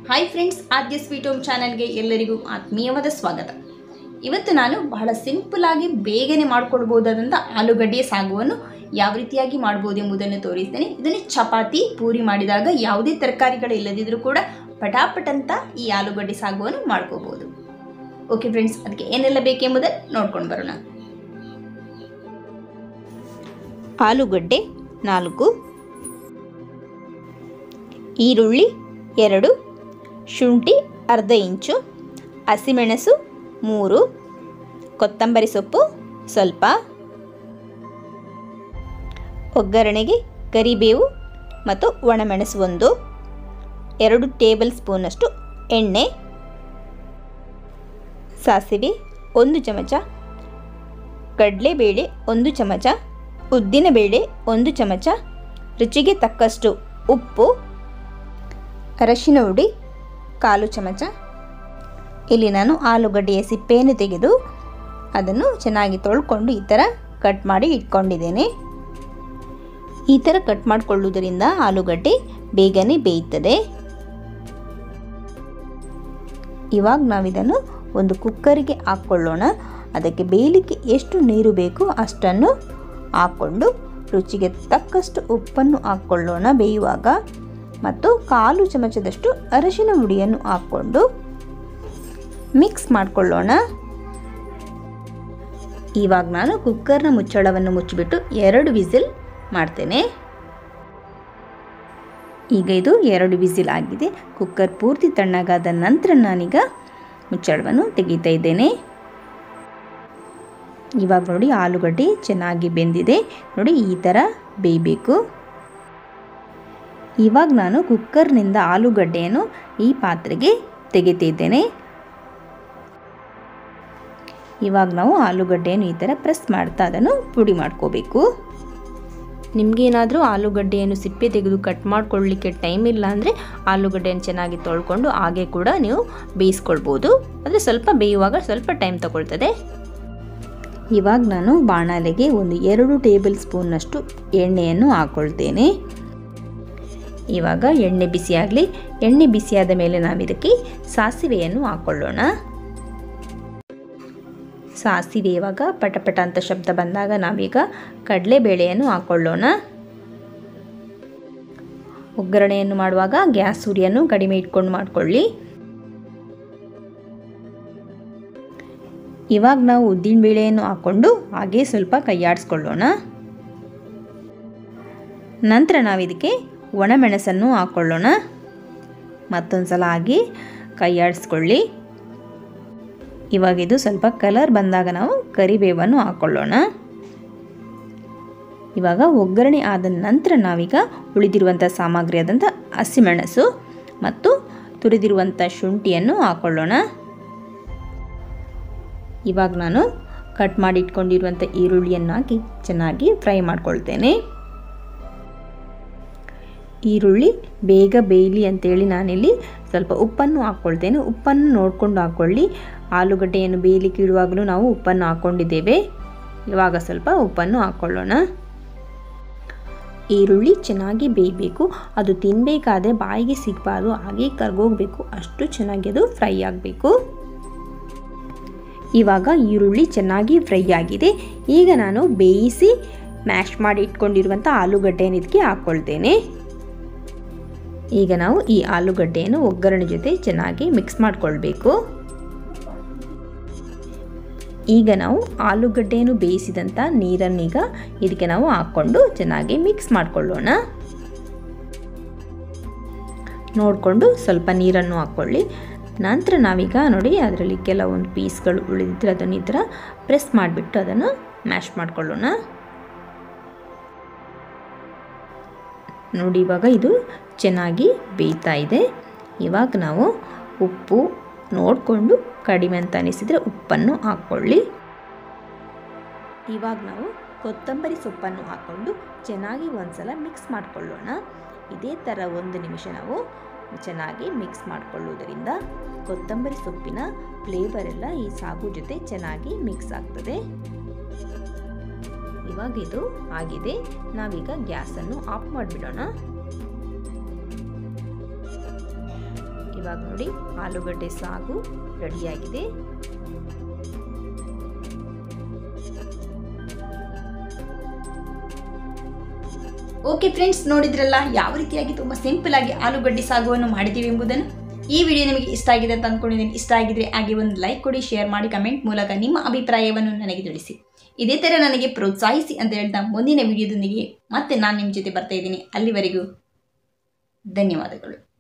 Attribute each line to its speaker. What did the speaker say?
Speaker 1: hi friends Aadya sweet home ಚಾನಲ್ಗೆ ಎಲ್ಲರಿಗೂ ಆತ್ಮೀಯವಾದ ಸ್ವಾಗತ ಇವತ್ತು ನಾನು ಬಹಳ ಸಿಂಪಲ್ ಆಗಿ ಬೇಗನೆ ಮಾಡಿಕೊಡ್ಬೋದಾದಂಥ ಆಲೂಗಡ್ಡೆಯ ಸಾಗುವನ್ನು ಯಾವ ರೀತಿಯಾಗಿ ಮಾಡ್ಬೋದು ಎಂಬುದನ್ನು ತೋರಿಸ್ತೇನೆ ಇದನ್ನು ಚಪಾತಿ ಪೂರಿ ಮಾಡಿದಾಗ ಯಾವುದೇ ತರಕಾರಿಗಳು ಇಲ್ಲದಿದ್ರೂ ಕೂಡ ಪಟಾಪಟ್ ಅಂತ ಈ ಆಲೂಗಡ್ಡೆ ಸಾಗುವನ್ನು ಮಾಡ್ಕೋಬೋದು ಓಕೆ ಫ್ರೆಂಡ್ಸ್ ಅದಕ್ಕೆ ಏನೆಲ್ಲ ಬೇಕೆಂಬುದನ್ನು ನೋಡ್ಕೊಂಡು ಬರೋಣ ಆಲೂಗಡ್ಡೆ ನಾಲ್ಕು ಈರುಳ್ಳಿ ಎರಡು ಶುಂಠಿ ಅರ್ಧ ಇಂಚು ಹಸಿಮೆಣಸು ಮೂರು ಕೊತ್ತಂಬರಿ ಸೊಪ್ಪು ಸ್ವಲ್ಪ ಒಗ್ಗರಣೆಗೆ ಕರಿಬೇವು ಮತ್ತು ಒಣಮೆಣಸು ಒಂದು ಎರಡು ಟೇಬಲ್ ಸ್ಪೂನಷ್ಟು ಎಣ್ಣೆ ಸಾಸಿವೆ ಒಂದು ಚಮಚ ಕಡಲೆಬೇಳೆ ಒಂದು ಚಮಚ ಉದ್ದಿನಬೇಳೆ ಒಂದು ಚಮಚ ರುಚಿಗೆ ತಕ್ಕಷ್ಟು ಉಪ್ಪು ಅರಶಿನ ಹುಡಿ ಕಾಲು ಚಮಚ ಇಲ್ಲಿ ನಾನು ಆಲೂಗಡ್ಡೆಯ ಸಿಪ್ಪೆಯನ್ನು ತೆಗೆದು ಅದನ್ನು ಚೆನ್ನಾಗಿ ತೊಳ್ಕೊಂಡು ಈ ಥರ ಕಟ್ ಮಾಡಿ ಇಟ್ಕೊಂಡಿದ್ದೇನೆ ಈ ಥರ ಕಟ್ ಮಾಡಿಕೊಳ್ಳುವುದರಿಂದ ಆಲೂಗಡ್ಡೆ ಬೇಗನೆ ಬೇಯುತ್ತದೆ ಇವಾಗ ನಾವಿದನ್ನು ಒಂದು ಕುಕ್ಕರಿಗೆ ಹಾಕ್ಕೊಳ್ಳೋಣ ಅದಕ್ಕೆ ಬೇಯಲಿಕ್ಕೆ ಎಷ್ಟು ನೀರು ಬೇಕೋ ಅಷ್ಟನ್ನು ಹಾಕ್ಕೊಂಡು ರುಚಿಗೆ ತಕ್ಕಷ್ಟು ಉಪ್ಪನ್ನು ಹಾಕ್ಕೊಳ್ಳೋಣ ಬೇಯುವಾಗ ಮತ್ತು ಕಾಲು ಚಮಚದಷ್ಟು ಅರಶಿನ ಹುಡಿಯನ್ನು ಹಾಕ್ಕೊಂಡು ಮಿಕ್ಸ್ ಮಾಡಿಕೊಳ್ಳೋಣ ಇವಾಗ ನಾನು ಕುಕ್ಕರ್ನ ಮುಚ್ಚಳವನ್ನು ಮುಚ್ಚಿಬಿಟ್ಟು ಎರಡು ವಿಸಿಲ್ ಮಾಡ್ತೇನೆ ಈಗ ಇದು ಎರಡು ವಿಸಿಲ್ ಆಗಿದೆ ಕುಕ್ಕರ್ ಪೂರ್ತಿ ತಣ್ಣಗಾದ ನಂತರ ನಾನೀಗ ಮುಚ್ಚಳವನ್ನು ತೆಗಿತಾ ಇದ್ದೇನೆ ಇವಾಗ ನೋಡಿ ಆಲೂಗಡ್ಡೆ ಚೆನ್ನಾಗಿ ಬೆಂದಿದೆ ನೋಡಿ ಈ ಥರ ಬೇಯಬೇಕು ಇವಾಗ ನಾನು ಕುಕ್ಕರ್ನಿಂದ ಆಲೂಗಡ್ಡೆಯನ್ನು ಈ ಪಾತ್ರೆಗೆ ತೆಗಿತಿದ್ದೇನೆ ಇವಾಗ ನಾವು ಆಲೂಗಡ್ಡೆಯನ್ನು ಈ ಥರ ಪ್ರೆಸ್ ಮಾಡ್ತಾ ಅದನ್ನು ಪುಡಿ ಮಾಡ್ಕೋಬೇಕು ನಿಮಗೇನಾದರೂ ಆಲೂಗಡ್ಡೆಯನ್ನು ಸಿಪ್ಪೆ ತೆಗೆದು ಕಟ್ ಮಾಡ್ಕೊಳ್ಳಿಕ್ಕೆ ಟೈಮ್ ಇಲ್ಲ ಅಂದರೆ ಆಲೂಗಡ್ಡೆಯನ್ನು ಚೆನ್ನಾಗಿ ತೊಳ್ಕೊಂಡು ಹಾಗೆ ಕೂಡ ನೀವು ಬೇಯಿಸ್ಕೊಳ್ಬೋದು ಆದರೆ ಸ್ವಲ್ಪ ಬೇಯುವಾಗ ಸ್ವಲ್ಪ ಟೈಮ್ ತಗೊಳ್ತದೆ ಇವಾಗ ನಾನು ಬಾಣಲೆಗೆ ಒಂದು ಎರಡು ಟೇಬಲ್ ಸ್ಪೂನ್ನಷ್ಟು ಎಣ್ಣೆಯನ್ನು ಹಾಕ್ಕೊಳ್ತೇನೆ ಇವಾಗ ಎಣ್ಣೆ ಬಿಸಿಯಾಗಲಿ ಎಣ್ಣೆ ಬಿಸಿಯಾದ ಮೇಲೆ ನಾವಿದಕ್ಕೆ ಸಾಸಿವೆಯನ್ನು ಹಾಕ್ಕೊಳ್ಳೋಣ ಸಾಸಿವೆ ಇವಾಗ ಪಟಪಟ ಅಂತ ಶಬ್ದ ಬಂದಾಗ ನಾವೀಗ ಕಡಲೆಬೇಳೆಯನ್ನು ಹಾಕ್ಕೊಳ್ಳೋಣ ಒಗ್ಗರಣೆಯನ್ನು ಮಾಡುವಾಗ ಗ್ಯಾಸ್ ಉರಿಯನ್ನು ಕಡಿಮೆ ಇಟ್ಕೊಂಡು ಮಾಡಿಕೊಳ್ಳಿ ಇವಾಗ ನಾವು ಉದ್ದಿನ ಬೇಳೆಯನ್ನು ಹಾಕ್ಕೊಂಡು ಹಾಗೆ ಸ್ವಲ್ಪ ಕೈಯಾಡಿಸ್ಕೊಳ್ಳೋಣ ನಂತರ ನಾವಿದಕ್ಕೆ ಒಣಮೆಣಸನ್ನು ಹಾಕ್ಕೊಳ್ಳೋಣ ಮತ್ತೊಂದು ಸಲ ಹಾಕಿ ಕೈಯಾಡಿಸ್ಕೊಳ್ಳಿ ಇವಾಗ ಇದು ಸ್ವಲ್ಪ ಕಲರ್ ಬಂದಾಗ ನಾವು ಕರಿಬೇವನ್ನು ಹಾಕ್ಕೊಳ್ಳೋಣ ಇವಾಗ ಒಗ್ಗರಣೆ ಆದ ನಂತರ ನಾವೀಗ ಉಳಿದಿರುವಂಥ ಸಾಮಗ್ರಿ ಆದಂಥ ಹಸಿಮೆಣಸು ಮತ್ತು ತುರಿದಿರುವಂಥ ಶುಂಠಿಯನ್ನು ಹಾಕ್ಕೊಳ್ಳೋಣ ಇವಾಗ ನಾನು ಕಟ್ ಮಾಡಿ ಇಟ್ಕೊಂಡಿರುವಂಥ ಈರುಳ್ಳಿಯನ್ನು ಹಾಕಿ ಚೆನ್ನಾಗಿ ಫ್ರೈ ಮಾಡ್ಕೊಳ್ತೇನೆ ಈರುಳ್ಳಿ ಬೇಗ ಬೇಯಲಿ ಅಂತೇಳಿ ನಾನಿಲ್ಲಿ ಸ್ವಲ್ಪ ಉಪ್ಪನ್ನು ಹಾಕ್ಕೊಳ್ತೇನೆ ಉಪ್ಪನ್ನು ನೋಡಿಕೊಂಡು ಹಾಕ್ಕೊಳ್ಳಿ ಆಲೂಗಡ್ಡೆಯನ್ನು ಬೇಯಲಿಕ್ಕೆ ಇಡುವಾಗಲೂ ನಾವು ಉಪ್ಪನ್ನು ಹಾಕ್ಕೊಂಡಿದ್ದೇವೆ ಇವಾಗ ಸ್ವಲ್ಪ ಉಪ್ಪನ್ನು ಹಾಕ್ಕೊಳ್ಳೋಣ ಈರುಳ್ಳಿ ಚೆನ್ನಾಗಿ ಬೇಯಬೇಕು ಅದು ತಿನ್ನಬೇಕಾದ್ರೆ ಬಾಯಿಗೆ ಸಿಗಬಾರ್ದು ಹಾಗೆ ಕರ್ಗೋಗಬೇಕು ಅಷ್ಟು ಚೆನ್ನಾಗಿ ಅದು ಫ್ರೈ ಆಗಬೇಕು ಇವಾಗ ಈರುಳ್ಳಿ ಚೆನ್ನಾಗಿ ಫ್ರೈ ಆಗಿದೆ ಈಗ ನಾನು ಬೇಯಿಸಿ ಮ್ಯಾಶ್ ಮಾಡಿ ಇಟ್ಕೊಂಡಿರುವಂಥ ಆಲೂಗಡ್ಡೆಯನ್ನು ಇದಕ್ಕೆ ಹಾಕ್ಕೊಳ್ತೇನೆ ಈಗ ನಾವು ಈ ಆಲೂಗಡ್ಡೆಯನ್ನು ಒಗ್ಗರಣೆ ಜೊತೆ ಚೆನ್ನಾಗಿ ಮಿಕ್ಸ್ ಮಾಡಿಕೊಳ್ಬೇಕು ಈಗ ನಾವು ಆಲೂಗಡ್ಡೆಯನ್ನು ಬೇಯಿಸಿದಂಥ ನೀರನ್ನೀಗ ಇದಕ್ಕೆ ನಾವು ಹಾಕ್ಕೊಂಡು ಚೆನ್ನಾಗಿ ಮಿಕ್ಸ್ ಮಾಡಿಕೊಳ್ಳೋಣ ನೋಡಿಕೊಂಡು ಸ್ವಲ್ಪ ನೀರನ್ನು ಹಾಕ್ಕೊಳ್ಳಿ ನಂತರ ನಾವೀಗ ನೋಡಿ ಅದರಲ್ಲಿ ಕೆಲವೊಂದು ಪೀಸ್ಗಳು ಉಳಿದಿದ್ರೆ ಅದನ್ನು ಈ ಥರ ಪ್ರೆಸ್ ಮಾಡಿಬಿಟ್ಟು ಅದನ್ನು ಮ್ಯಾಶ್ ಮಾಡ್ಕೊಳ್ಳೋಣ ನೋಡಿ ಇವಾಗ ಇದು ಚೆನ್ನಾಗಿ ಬೇಯ್ತಾ ಇದೆ ಇವಾಗ ನಾವು ಉಪ್ಪು ನೋಡಿಕೊಂಡು ಕಡಿಮೆ ಅಂತ ಅನಿಸಿದರೆ ಉಪ್ಪನ್ನು ಹಾಕ್ಕೊಳ್ಳಿ ಇವಾಗ ನಾವು ಕೊತ್ತಂಬರಿ ಸೊಪ್ಪನ್ನು ಹಾಕ್ಕೊಂಡು ಚೆನ್ನಾಗಿ ಒಂದ್ಸಲ ಮಿಕ್ಸ್ ಮಾಡಿಕೊಳ್ಳೋಣ ಇದೇ ಥರ ಒಂದು ನಿಮಿಷ ನಾವು ಚೆನ್ನಾಗಿ ಮಿಕ್ಸ್ ಮಾಡಿಕೊಳ್ಳುವುದರಿಂದ ಕೊತ್ತಂಬರಿ ಸೊಪ್ಪಿನ ಫ್ಲೇವರ್ ಎಲ್ಲ ಈ ಸಾಗು ಜೊತೆ ಚೆನ್ನಾಗಿ ಮಿಕ್ಸ್ ಆಗ್ತದೆ ಇವಾಗ ಇದು ಆಗಿದೆ ನಾವೀಗ ಗ್ಯಾಸನ್ನು ಆಫ್ ಮಾಡಿಬಿಡೋಣ ಇವಾಗ ನೋಡಿ ಆಲೂಗಡ್ಡೆ ಸಾಗು ರೆಡಿಯಾಗಿದೆ
Speaker 2: ಓಕೆ ಫ್ರೆಂಡ್ಸ್ ನೋಡಿದ್ರಲ್ಲ ಯಾವ ರೀತಿಯಾಗಿ ತುಂಬ ಸಿಂಪಲ್ ಆಗಿ ಆಲೂಗಡ್ಡೆ ಸಾಗುವನ್ನು ಮಾಡಿದ್ದೀವಿ ಎಂಬುದನ್ನು ಈ ವಿಡಿಯೋ ನಿಮಗೆ ಇಷ್ಟ ಆಗಿದೆ ಅಂತ ಅಂದ್ಕೊಂಡಿದ್ದೀನಿ ಇಷ್ಟ ಆಗಿದ್ರೆ ಹಾಗೆ ಒಂದು ಲೈಕ್ ಕೊಡಿ ಶೇರ್ ಮಾಡಿ ಕಮೆಂಟ್ ಮೂಲಕ ನಿಮ್ಮ ಅಭಿಪ್ರಾಯವನ್ನು ನನಗೆ ತಿಳಿಸಿ ಇದೇ ಥರ ನನಗೆ ಪ್ರೋತ್ಸಾಹಿಸಿ ಅಂತ ಹೇಳ್ತಾ ಮುಂದಿನ ವಿಡಿಯೋದೊಂದಿಗೆ ಮತ್ತೆ ನಾನು ನಿಮ್ಮ ಜೊತೆ ಬರ್ತಾ ಇದ್ದೀನಿ ಅಲ್ಲಿವರೆಗೂ ಧನ್ಯವಾದಗಳು